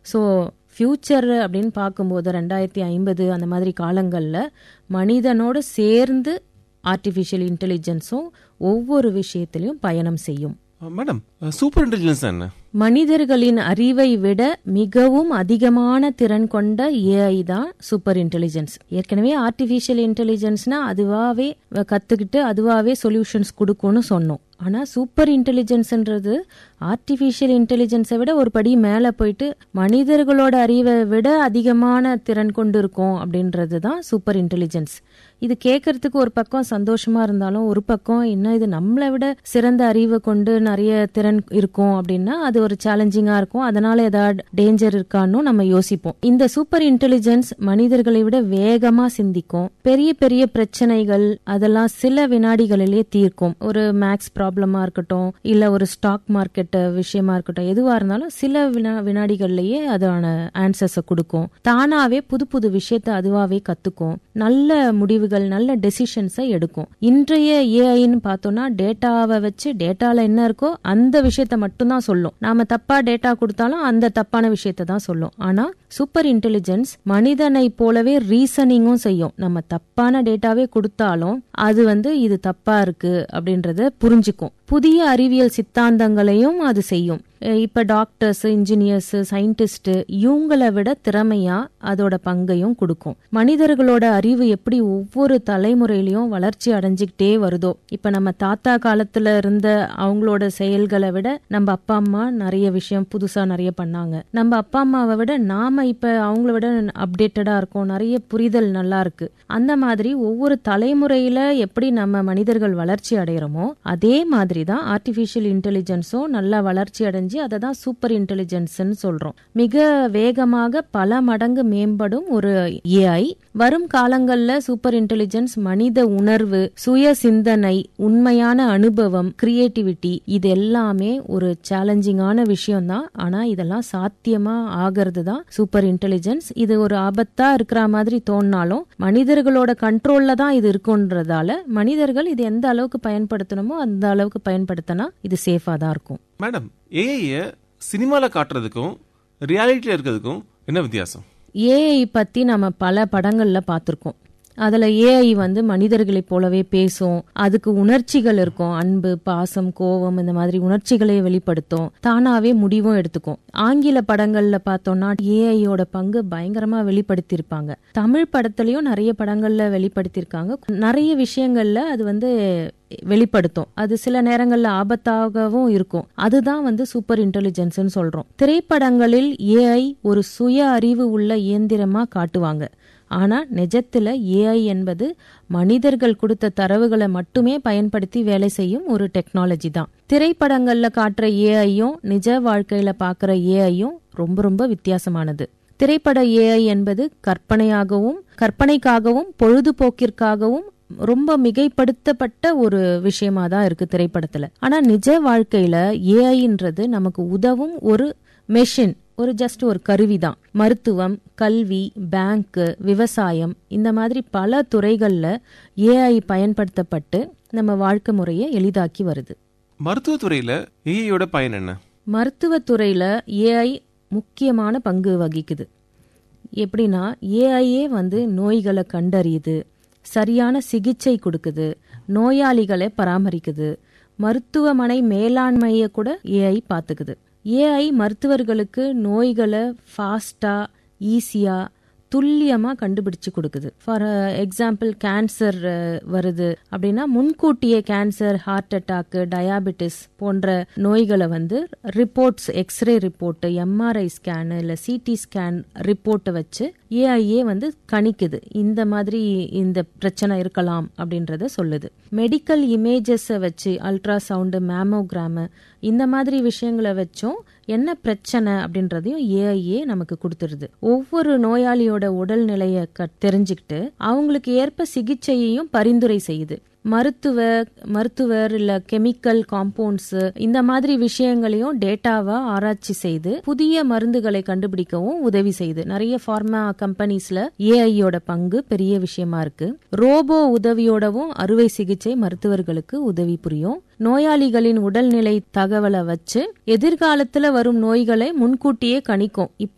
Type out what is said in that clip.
so future அப்படின்னு பார்க்கும்போது ரெண்டாயிரத்தி ஐம்பது அந்த மாதிரி காலங்களில் மனிதனோடு சேர்ந்து ஆர்டிஃபிஷியல் இன்டெலிஜென்ஸும் ஒவ்வொரு விஷயத்திலையும் பயணம் செய்யும் மேடம் சூப்பர் இன்டெலிஜென்ஸ் என்ன மனிதர்களின் அறிவை விட மிகவும் அதிகமான திறன் கொண்ட ஏஐ தான் சூப்பர் இன்டெலிஜென்ஸ் ஏற்கனவே ஆர்டிஃபிஷியல் இன்டெலிஜென்ஸ்னா அதுவாவே கத்துக்கிட்டு அதுவாவே சொல்யூஷன்ஸ் கொடுக்கும்னு சொன்னோம் ஆனா சூப்பர் இன்டெலிஜென்ஸ்ன்றது ஆர்டிஃபிஷியல் இன்டெலிஜென்ஸை விட ஒரு படி மேல போயிட்டு மனிதர்களோட அறிவை விட அதிகமான திறன் கொண்டு இருக்கும் அப்படின்றது தான் சூப்பர் இன்டெலிஜென்ஸ் இது கேட்கறதுக்கு ஒரு பக்கம் சந்தோஷமா இருந்தாலும் ஒரு பக்கம் இன்னும் இது நம்மளை விட சிறந்த அறிவை கொண்டு நிறைய திறன் இருக்கும் அப்படின்னா அது ஒரு சேலஞ்சிங்கா இருக்கும் அதனால ஏதாவது டேஞ்சர் இருக்கான்னு நம்ம யோசிப்போம் இந்த சூப்பர் இன்டெலிஜென்ஸ் மனிதர்களை விட வேகமா சிந்திக்கும் பெரிய பெரிய பிரச்சனைகள் அதெல்லாம் சில வினாடிகளிலே தீர்க்கும் ஒரு மேக்ஸ் ப்ராப்ளமா இருக்கட்டும் இல்ல ஒரு ஸ்டாக் மார்க்கெட் விஷயமா இருக்கட்டும் எதுவா இருந்தாலும் சில வினா வினாடிகள்லயே அதோட ஆன்சர்ஸை கொடுக்கும் தானாவே புது புது விஷயத்த அதுவாவே கத்துக்கும் நல்ல முடிவுகள் நல்ல டெசிஷன்ஸை எடுக்கும் இன்றைய ஏஐன்னு பார்த்தோம்னா டேட்டாவை வச்சு டேட்டால என்ன இருக்கோ அந்த விஷயத்த மட்டும்தான் சொல்லும் நாம தப்பா டேட்டா கொடுத்தாலும் அந்த தப்பான விஷயத்த தான் சொல்லும் ஆனா சூப்பர் இன்டெலிஜென்ஸ் மனிதனை போலவே ரீசனிங்கும் செய்யும் நம்ம தப்பான டேட்டாவே கொடுத்தாலும் அது வந்து இது தப்பா இருக்கு அப்படின்றத புரிஞ்சுக்கும் புதிய அறிவியல் சித்தாந்தங்களையும் அது செய்யும் இப்ப டாக்டர்ஸ் இன்ஜினியர்ஸ் சயின்டிஸ்ட் இவங்களை விட திறமையா அதோட பங்கையும் கொடுக்கும் மனிதர்களோட அறிவு எப்படி ஒவ்வொரு தலைமுறையிலயும் வளர்ச்சி அடைஞ்சுக்கிட்டே வருதோ இப்ப நம்ம தாத்தா காலத்துல இருந்த அவங்களோட செயல்களை விட நம்ம அப்பா அம்மா நிறைய விஷயம் புதுசா நிறைய பண்ணாங்க நம்ம அப்பா அம்மாவை விட நாம இப்ப அவங்கள விட அப்டேட்டடா இருக்கோம் நிறைய புரிதல் நல்லா இருக்கு அந்த மாதிரி ஒவ்வொரு தலைமுறையில எப்படி நம்ம மனிதர்கள் வளர்ச்சி அடைகிறோமோ அதே மாதிரி தான் ஆர்டிபிஷியல் இன்டெலிஜென்ஸும் நல்லா வளர்ச்சி அடைஞ்சு அதை தான் சூப்பர் இன்டெலிஜென்ஸ்னு சொல்றோம் மிக வேகமாக பல மடங்கு மேம்படும் ஒரு ஏஐ வரும் காலங்கள்ல சூப்பர் இன்டெலிஜென்ஸ் மனித உணர்வு சுய சிந்தனை உண்மையான அனுபவம் கிரியேட்டிவிட்டி இது எல்லாமே ஒரு சேலஞ்சிங்கான விஷயம் தான் ஆனா இதெல்லாம் சாத்தியமா ஆகிறது தான் சூப்பர் இன்டெலிஜென்ஸ் இது ஒரு ஆபத்தா இருக்கிற மாதிரி தோணினாலும் மனிதர்களோட கண்ட்ரோல்ல தான் இது இருக்குன்றதால மனிதர்கள் இது எந்த அளவுக்கு பயன்படுத்தணுமோ அந்த அளவுக்கு பயன்படுத்தினா இது சேஃபா தான் இருக்கும் மேடம் ஏஐ சினிமால காட்டுறதுக்கும் ரியாலிட்டியில இருக்கிறதுக்கும் என்ன வித்தியாசம் ஏஐ பத்தி நம்ம பல படங்கள்ல பார்த்திருக்கோம் அதுல ஏஐ வந்து மனிதர்களைப் போலவே பேசும் அதுக்கு உணர்ச்சிகள் இருக்கும் அன்பு பாசம் கோபம் இந்த மாதிரி உணர்ச்சிகளை வெளிப்படுத்தும் தானாவே முடிவும் எடுத்துக்கும் ஆங்கில படங்கள்ல பார்த்தோம்னா ஏஐயோட பங்கு பயங்கரமா வெளிப்படுத்தியிருப்பாங்க தமிழ் படத்துலயும் நிறைய படங்கள்ல வெளிப்படுத்தியிருக்காங்க நிறைய விஷயங்கள்ல அது வந்து வெளிப்படுத்தும் அது சில நேரங்கள்ல ஆபத்தாகவும் இருக்கும் அதுதான் வந்து சூப்பர் இன்டெலிஜென்ஸ்னு சொல்றோம் திரைப்படங்களில் ஏஐ ஒரு சுய அறிவு உள்ள இயந்திரமா காட்டுவாங்க ஆனா நிஜத்துல ஏஐ என்பது மனிதர்கள் கொடுத்த தரவுகளை மட்டுமே பயன்படுத்தி வேலை செய்யும் ஒரு டெக்னாலஜி தான் திரைப்படங்கள்ல காட்டுற ஏஐயும் நிஜ வாழ்க்கையில பாக்குற ஏஐயும் ரொம்ப ரொம்ப வித்தியாசமானது திரைப்பட ஏஐ என்பது கற்பனையாகவும் கற்பனைக்காகவும் பொழுதுபோக்கிற்காகவும் ரொம்ப மிகைப்படுத்தப்பட்ட ஒரு விஷயமா தான் இருக்கு திரைப்படத்துல ஆனா நிஜ வாழ்க்கையில ஏஐன்றது நமக்கு உதவும் ஒரு மெஷின் ஒரு ஜஸ்ட் ஒரு கருவி தான் மருத்துவம் கல்வி பேங்க் விவசாயம் இந்த மாதிரி பல துறைகள்ல ஏஐ பயன்படுத்தப்பட்டு நம்ம வாழ்க்கை முறையை எளிதாக்கி வருது மருத்துவத்துறையில ஏஐயோட பயன் என்ன மருத்துவத்துறையில ஏஐ முக்கியமான பங்கு வகிக்குது எப்படின்னா ஏஐயே வந்து நோய்களை கண்டறியுது சரியான சிகிச்சை கொடுக்குது நோயாளிகளை பராமரிக்குது மருத்துவமனை மேலாண்மையை கூட ஏஐ பார்த்துக்குது ஏஐ மருத்துவர்களுக்கு நோய்களை ஃபாஸ்டா ஈஸியா துல்லியமா கண்டுபிடிச்சு கொடுக்குது ஃபார் எக்ஸாம்பிள் கேன்சர் வருது அப்படின்னா முன்கூட்டியே கேன்சர் ஹார்ட் அட்டாக் டயாபெட்டிஸ் போன்ற நோய்களை வந்து reports X-ray report MRI scan இல்ல சிடி ஸ்கேன் ரிப்போர்ட்டை வச்சு ஏஐஏ வந்து கணிக்குது இந்த மாதிரி இந்த பிரச்சனை இருக்கலாம் அப்படின்றத சொல்லுது மெடிக்கல் இமேஜஸை வச்சு அல்ட்ராசவுண்டு மேமோகிராமு இந்த மாதிரி விஷயங்களை வச்சும் என்ன பிரச்சனை அப்படின்றதையும் ஏஐஏ நமக்கு கொடுத்துருது ஒவ்வொரு நோயாளியோட உடல்நிலையை தெரிஞ்சுக்கிட்டு அவங்களுக்கு ஏற்ப சிகிச்சையையும் பரிந்துரை செய்யுது மருத்துவ மருத்துவர் இல்ல கெமிக்கல் காம்பவுண்ட்ஸ் இந்த மாதிரி விஷயங்களையும் டேட்டாவா ஆராய்ச்சி செய்து புதிய மருந்துகளை கண்டுபிடிக்கவும் உதவி செய்யுது நிறைய ஃபார்மா கம்பெனிஸ்ல ஏஐயோட பங்கு பெரிய விஷயமா இருக்கு ரோபோ உதவியோடவும் அறுவை சிகிச்சை மருத்துவர்களுக்கு உதவி புரியும் நோயாளிகளின் உடல்நிலை தகவலை வச்சு எதிர்காலத்துல வரும் நோய்களை முன்கூட்டியே கணிக்கும் இப்போ